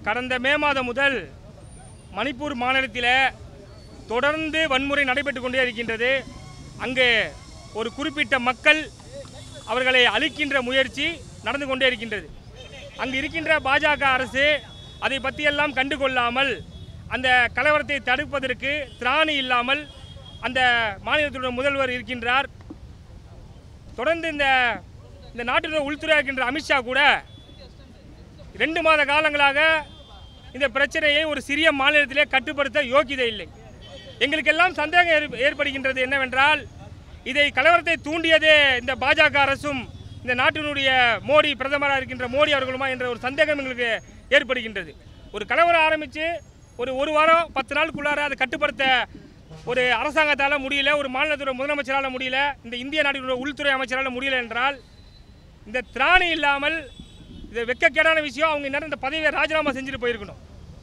கடந்த மே மாதம் முதல் மணிப்பூர் மாநிலத்தில் தொடர்ந்து வன்முறை நடைபெற்று கொண்டே இருக்கின்றது அங்கே ஒரு குறிப்பிட்ட மக்கள் அவர்களை அழிக்கின்ற முயற்சி நடந்து கொண்டே இருக்கின்றது அங்கு இருக்கின்ற பாஜக அரசு அதை பற்றியெல்லாம் கண்டுகொள்ளாமல் அந்த கலவரத்தை தடுப்பதற்கு திராணி இல்லாமல் அந்த மாநிலத்துடைய முதல்வர் இருக்கின்றார் தொடர்ந்து இந்த இந்த நாட்டினுடைய உள்துறை இருக்கின்ற அமித்ஷா கூட ரெண்டு மாத காலங்களாக இந்த பிரச்சனையை ஒரு சிறிய மாநிலத்திலே கட்டுப்படுத்த யோக்கியதை இல்லை எங்களுக்கெல்லாம் சந்தேகம் ஏற்ப- ஏற்படுகின்றது என்னவென்றால் இதை கலவரத்தை தூண்டியதே இந்த பாஜக அரசும் இந்த நாட்டினுடைய மோடி பிரதமராக இருக்கின்ற மோடி அவர்களுமா என்ற ஒரு சந்தேகம் எங்களுக்கு ஏற்படுகின்றது ஒரு கலவரம் ஆரம்பித்து ஒரு ஒரு வாரம் பத்து நாளுக்குள்ளார அதை கட்டுப்படுத்த ஒரு அரசாங்கத்தால் முடியல ஒரு மாநிலத்துடைய முதலமைச்சரால் முடியல இந்த இந்திய நாட்டினுடைய உள்துறை அமைச்சரால் முடியல என்றால் இந்த திராணி இல்லாமல் இது வெக்கக்கேடான விஷயம் அவங்க இன்னும் இந்த பதவியை ராஜினாமா செஞ்சுட்டு போயிருக்கணும்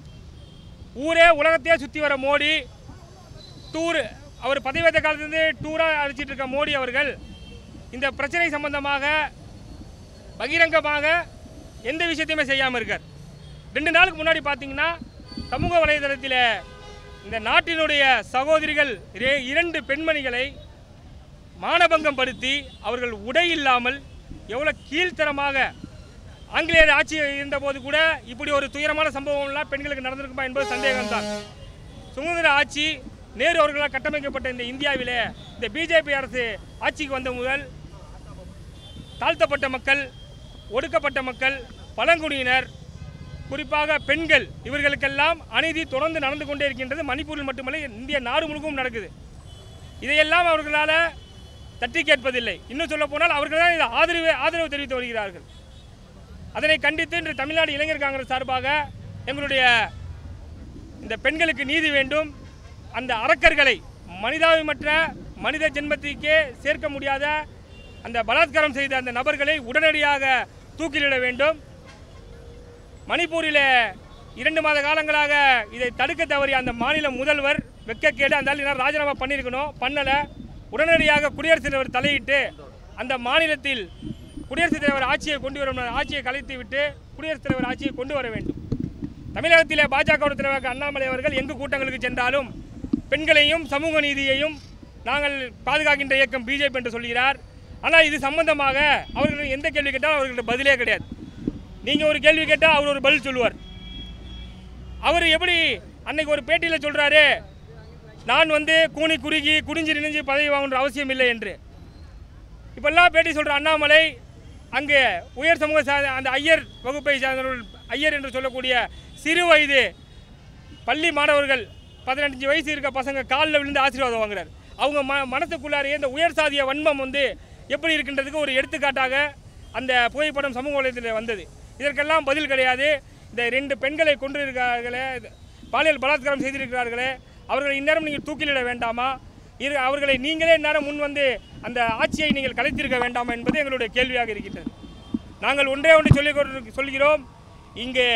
ஊரே உலகத்தையே சுற்றி வர மோடி டூர் அவர் பதவி வைத்த காலத்துலேருந்து டூராக அடிச்சிட்டு இருக்க மோடி அவர்கள் இந்த பிரச்சனை சம்பந்தமாக பகிரங்கமாக எந்த விஷயத்தையுமே செய்யாமல் இருக்கார் ரெண்டு நாளுக்கு முன்னாடி பார்த்தீங்கன்னா சமூக வலைதளத்தில் இந்த நாட்டினுடைய சகோதரிகள் இரே- இரண்டு பெண்மணிகளை மானபங்கம் படுத்தி அவர்கள் உடை இல்லாமல் எவ்வளோ கீழ்த்தரமாக ஆங்கிலேயர் ஆட்சி இருந்தபோது கூட இப்படி ஒரு துயரமான சம்பவம்லாம் பெண்களுக்கு நடந்திருக்குமா என்பது சந்தேகம்தான் சுதந்திர ஆட்சி நேரு அவர்களால் கட்டமைக்கப்பட்ட இந்த இந்தியாவிலே இந்த பிஜேபி அரசு ஆட்சிக்கு வந்த முதல் தாழ்த்தப்பட்ட மக்கள் ஒடுக்கப்பட்ட மக்கள் பழங்குடியினர் குறிப்பாக பெண்கள் இவர்களுக்கெல்லாம் அநீதி தொடர்ந்து நடந்து கொண்டே இருக்கின்றது மணிப்பூரில் மட்டுமல்ல இந்திய நாடு முழுக்கவும் நடக்குது இதையெல்லாம் அவர்களால் தட்டி கேட்பதில்லை இன்னும் சொல்ல போனால் அவர்கள் தான் இதை ஆதரவு ஆதரவு தெரிவித்து வருகிறார்கள் அதனை கண்டித்து இன்று தமிழ்நாடு இளைஞர் காங்கிரஸ் சார்பாக எங்களுடைய இந்த பெண்களுக்கு நீதி வேண்டும் அந்த அரக்கர்களை மனிதாபிமற்ற மனித ஜென்மத்திற்கே சேர்க்க முடியாத அந்த பலாத்காரம் செய்த அந்த நபர்களை உடனடியாக தூக்கிலிட வேண்டும் மணிப்பூரில் இரண்டு மாத காலங்களாக இதை தடுக்க தவறிய அந்த மாநில முதல்வர் வெக்கக்கேடு அந்த ஆள் என்ன ராஜினாமா பண்ணியிருக்கணும் பண்ணலை உடனடியாக குடியரசுத் தலைவர் தலையிட்டு அந்த மாநிலத்தில் குடியரசுத் தலைவர் ஆட்சியை கொண்டு வர ஆட்சியை கலைத்து விட்டு குடியரசுத் தலைவர் ஆட்சியை கொண்டு வர வேண்டும் தமிழகத்திலே பாஜக தலைவர் அண்ணாமலை அவர்கள் எங்கு கூட்டங்களுக்கு சென்றாலும் பெண்களையும் சமூக நீதியையும் நாங்கள் பாதுகாக்கின்ற இயக்கம் பிஜேபி என்று சொல்கிறார் ஆனால் இது சம்பந்தமாக அவர்கள் எந்த கேள்வி கேட்டாலும் அவர்களுக்கு பதிலே கிடையாது நீங்கள் ஒரு கேள்வி கேட்டால் அவர் ஒரு பதில் சொல்லுவார் அவர் எப்படி அன்னைக்கு ஒரு பேட்டியில் சொல்கிறாரு நான் வந்து கூனி குறுகி குடிஞ்சு நினைஞ்சு பதவி வாங்கணுன்ற அவசியம் இல்லை என்று இப்பெல்லாம் பேட்டி சொல்கிற அண்ணாமலை அங்கே உயர் சமூக சா அந்த ஐயர் வகுப்பை சார்ந்தவர்கள் ஐயர் என்று சொல்லக்கூடிய சிறு வயது பள்ளி மாணவர்கள் பதினஞ்சு வயசு இருக்க பசங்க காலில் விழுந்து ஆசீர்வாதம் வாங்குறாரு அவங்க ம மனசுக்குள்ளாரையே இந்த உயர் சாதிய வன்மம் வந்து எப்படி இருக்கின்றதுக்கு ஒரு எடுத்துக்காட்டாக அந்த புகைப்படம் சமூக வலைதளத்தில் வந்தது இதற்கெல்லாம் பதில் கிடையாது இந்த ரெண்டு பெண்களை கொண்டிருக்கிறார்களே பாலியல் பலாத்காரம் செய்திருக்கிறார்களே அவர்களை இந்நேரம் நீங்கள் தூக்கிலிட வேண்டாமா இரு அவர்களை நீங்களே இந்நேரம் முன் வந்து அந்த ஆட்சியை நீங்கள் கலைத்திருக்க வேண்டாமா என்பது எங்களுடைய கேள்வியாக இருக்கின்றது நாங்கள் ஒன்றே ஒன்று சொல்லிக் கொண்டு- சொல்கிறோம் இங்கே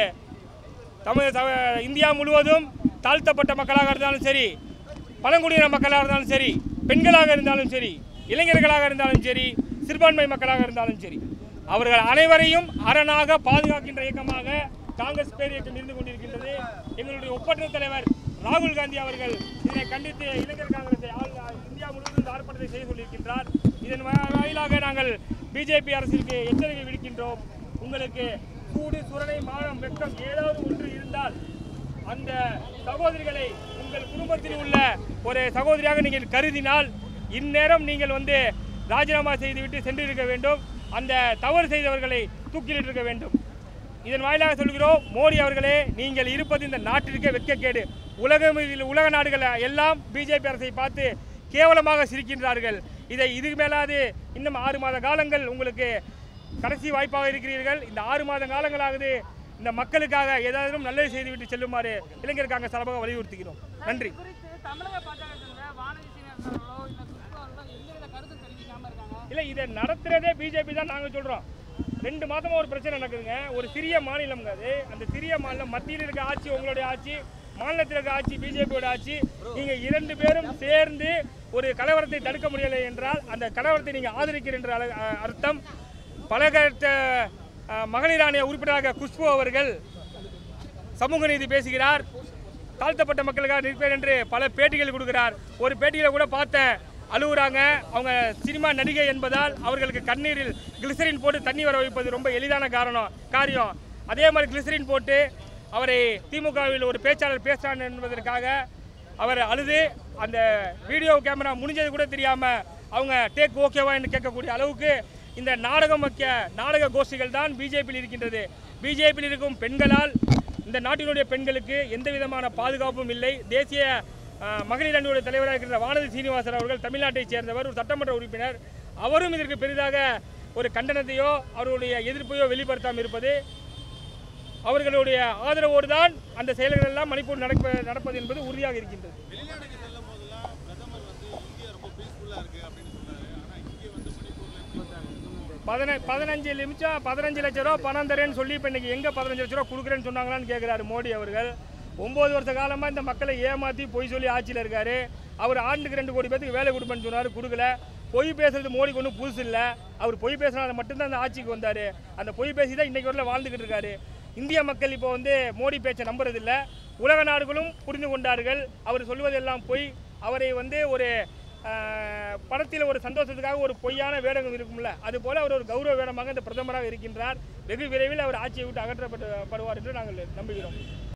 தமிழ் சம- இந்தியா முழுவதும் தாழ்த்தப்பட்ட மக்களாக இருந்தாலும் சரி பழங்குடியின மக்களாக இருந்தாலும் சரி பெண்களாக இருந்தாலும் சரி இளைஞர்களாக இருந்தாலும் சரி சிறுபான்மை மக்களாக இருந்தாலும் சரி அவர்கள் அனைவரையும் அரணாக பாதுகாக்கின்ற இயக்கமாக காங்கிரஸ் பேர் இயக்கம் இருந்து கொண்டிருக்கின்றது எங்களுடைய ஒப்பற்ற தலைவர் ராகுல் காந்தி அவர்கள் இதனை கண்டித்து இளைஞர் காங்கிரஸை ஆள் இந்தியா முழுவதும் இந்த ஆர்ப்பாட்டத்தை செய்து கொண்டிருக்கின்றார் இதன் வா- வாயிலாக நாங்கள் பிஜேபி அரசிற்கு எச்சரிக்கை விடுக்கின்றோம் உங்களுக்கு சூடு சுரணை மானம் வெட்கம் ஏதாவது ஒன்று இருந்தால் அந்த சகோதரிகளை உங்கள் குடும்பத்தில் உள்ள ஒரு சகோதரியாக நீங்கள் கருதினால் இந்நேரம் நீங்கள் வந்து ராஜினாமா செய்துவிட்டு சென்றிருக்க வேண்டும் அந்த தவறு செய்தவர்களை தூக்கிலிட்டிருக்க வேண்டும் இதன் வாயிலாக சொல்கிறோம் மோடி அவர்களே நீங்கள் இருப்பது இந்த நாட்டிற்கே வெட்கக்கேடு உலகம் இதில் உலக நாடுகள் எல்லாம் பிஜேபி அரசை பார்த்து கேவலமாக சிரிக்கின்றார்கள் இதை இதுக்கு மேலாது இன்னும் ஆறு மாத காலங்கள் உங்களுக்கு கடைசி வாய்ப்பாக இருக்கிறீர்கள் இந்த ஆறு மாத காலங்களாகுது இந்த மக்களுக்காக ஏதாவது நல்லது செய்துவிட்டு செல்லுமாறு இளைஞர் காங்கிரஸ் சார்பாக வலியுறுத்துகிறோம் நன்றி குறித்து தமிழக பாஜக சேர்ந்த வானதி சீனிவாசனோ இல்ல சுஷ்மாவோ எந்தவித கருத்து தெரிவிக்காம இருக்காங்க இல்லை இதை நடத்துறதே பிஜேபி தான் நாங்கள் சொல்கிறோம் ரெண்டு மாதமா ஒரு பிரச்சனை நடக்குதுங்க ஒரு சிறிய மாநிலம்ங்க அது அந்த சிறிய மாநிலம் மத்தியில் இருக்க ஆட்சி உங்களுடைய ஆட்சி மாநிலத்தில் இருக்க ஆட்சி பிஜேபியோட ஆட்சி நீங்கள் இரண்டு பேரும் சேர்ந்து ஒரு கலவரத்தை தடுக்க முடியலை என்றால் அந்த கலவரத்தை நீங்கள் ஆதரிக்கிறீர்கள் என்ற அள- அ- அர்த்தம் பலகட்ட அ, மகளிர் ஆணைய உறுப்பினராக குஷ்பு அவர்கள் சமூக நீதி பேசுகிறார் தாழ்த்தப்பட்ட மக்களுக்காக நிற்பேன் என்று பல பேட்டிகள் கொடுக்கிறார் ஒரு பேட்டியில் கூட பார்த்தேன் அழுகுறாங்க அவங்க சினிமா நடிகை என்பதால் அவர்களுக்கு கண்ணீரில் கிளிசரின் போட்டு தண்ணி வர வைப்பது ரொம்ப எளிதான காரணம் காரியம் அதே மாதிரி கிளிசரின் போட்டு அவரை திமுகவில் ஒரு பேச்சாளர் பேசுகிறான் என்பதற்காக அவர் அழுது அந்த வீடியோ கேமரா முடிஞ்சது கூட தெரியாமல் அவங்க டேக் ஓகேவா என்று கேட்கக்கூடிய அளவுக்கு இந்த நாடகம் வைக்க நாடக கோஷ்டிகள் தான் பிஜேபியில் இருக்கின்றது பிஜேபியில் இருக்கும் பெண்களால் இந்த நாட்டினுடைய பெண்களுக்கு எந்த விதமான பாதுகாப்பும் இல்லை தேசிய அஹ், மகளிர் அணியுடைய தலைவராக இருக்கின்ற வானதி சீனிவாசன் அவர்கள் தமிழ்நாட்டைச் சேர்ந்தவர் ஒரு சட்டமன்ற உறுப்பினர் அவரும் இதற்கு பெரிதாக ஒரு கண்டனத்தையோ அவருடைய எதிர்ப்பையோ வெளிப்படுத்தாமல் இருப்பது அவர்களுடைய ஆதரவோடு தான் அந்த செயல்கள் எல்லாம் மணிப்பூர் நடப்ப நடப்பது என்பது உறுதியாக இருக்கின்றது வெளிநாடுக்கு செல்லும் போதெல்லாம் பிரதமர் வந்து இந்தியா ரொம்ப பீஸ்ஃபுல்லா இருக்கு அப்படின்னு சொன்னாரு ஆனா இங்க வந்து மணிப்பூர்ல பதின பதினஞ்சு நிமிஷம் பதினஞ்சு லட்ச ரூபா பணம் தரேன்னு சொல்லி இப்போ இன்னைக்கு எங்கே பதினஞ்சு லட்ச ரூபா கொடுக்குறேன்னு சொன்னாங்களான்னு கேட்குறாரு மோடி அவர்கள் ஒம்பது வருஷ காலமாக இந்த மக்களை ஏமாற்றி பொய் சொல்லி ஆட்சியில் இருக்காரு அவர் ஆண்டுக்கு ரெண்டு கோடி பேத்துக்கு வேலை கொடுப்பேன்னு சொன்னார் கொடுக்கல பொய் பேசுறது மோடிக்கு ஒன்றும் புதுசு இல்லை அவர் பொய் பேசுனால மட்டும்தான் அந்த ஆட்சிக்கு வந்தார் அந்த பொய் பேசி தான் இன்றைக்கு வரல வாழ்ந்துக்கிட்டு இருக்காரு இந்திய மக்கள் இப்போ வந்து மோடி பேச்சை நம்புறதில்ல உலக நாடுகளும் புரிந்து கொண்டார்கள் அவர் சொல்வதெல்லாம் பொய் அவரை வந்து ஒரு ஆஹ், படத்தில் ஒரு சந்தோஷத்துக்காக ஒரு பொய்யான வேடம் இருக்கும்ல அது போல அவர் ஒரு கௌரவ வேடமாக இந்த பிரதமராக இருக்கின்றார் வெகு விரைவில் அவர் ஆட்சியை விட்டு அகற்றப்பட்டு படுவார் என்று நாங்கள் நம்புகிறோம்